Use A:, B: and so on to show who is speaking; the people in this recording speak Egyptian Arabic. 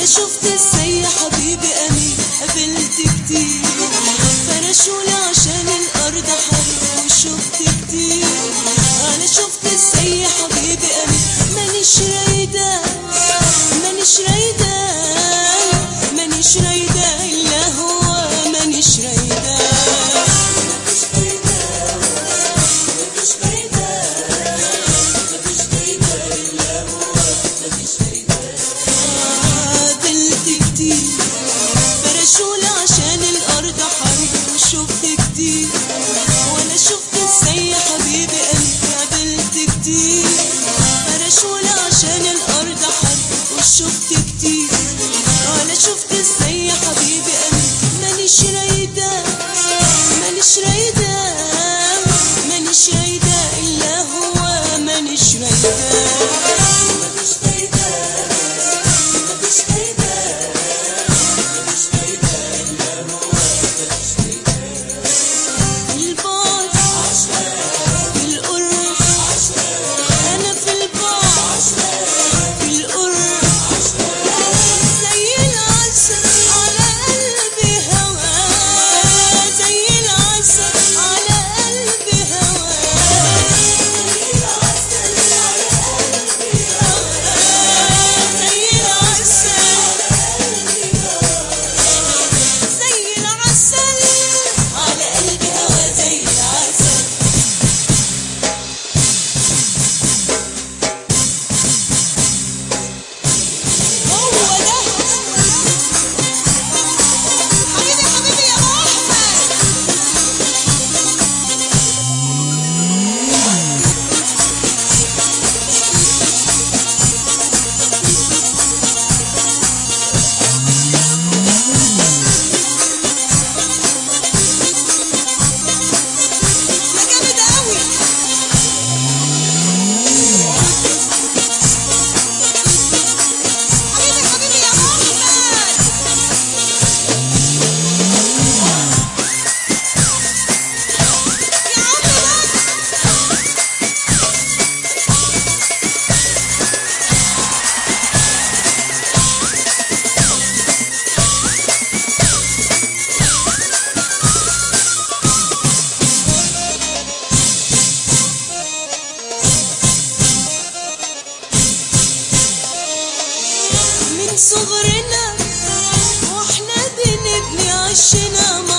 A: انا شفت ازاي يا حبيبي امين قابلت كتير فرشولي عشان الارض حر وشفت كتير انا شفت ازاي يا حبيبي امين مانيش رايده مانيش رايده مانيش رايده الا هو مانيش رايده قابلت كتير فرشولي عشان الارض حر وشفت كتير وانا شفت ازاي يا حبيبي قلبي قابلت كتير فرشولي عشان الارض حر وشفت كتير وانا شفت ازاي يا حبيبي قلبي مانيش رايده مانيش رايده مانيش رايده الا هو مانيش رايده البعد القرب أنا في البعد في القرب زي العسل على قلبي هوا زي العسل على قلبي هوا زي العسل زي العسل على قلبي هوا زي العسل هو ده حبيبي حبيبي يا احمد ده جامد قوي حبيبي حبيبي يا احمد يا عم بس من صغرنا واحنا بنبني عشنا